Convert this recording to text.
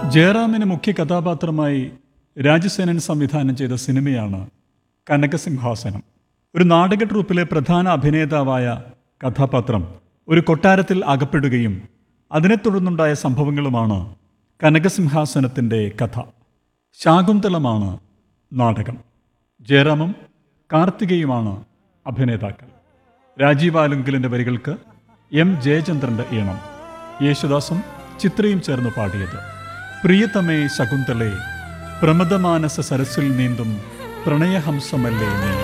ജയറാമിന് മുഖ്യ കഥാപാത്രമായി രാജസേനൻ സംവിധാനം ചെയ്ത സിനിമയാണ് കനകസിംഹാസനം ഒരു നാടക ട്രൂപ്പിലെ പ്രധാന അഭിനേതാവായ കഥാപാത്രം ഒരു കൊട്ടാരത്തിൽ അകപ്പെടുകയും അതിനെ തുടർന്നുണ്ടായ സംഭവങ്ങളുമാണ് കനകസിംഹാസനത്തിൻ്റെ കഥ ശാകുന്തളമാണ് നാടകം ജയറാമും കാർത്തികയുമാണ് അഭിനേതാക്കൾ രാജീവ് ആലുങ്കലിൻ്റെ വരികൾക്ക് എം ജയചന്ദ്രൻ്റെ ഈണം യേശുദാസും ചിത്രയും ചേർന്ന് പാടിയത് പ്രിയതമേ ശകുന്തളെ പ്രമദമാനസ സരസിൽ നീന്തും പ്രണയഹംസമല്ലേ നീ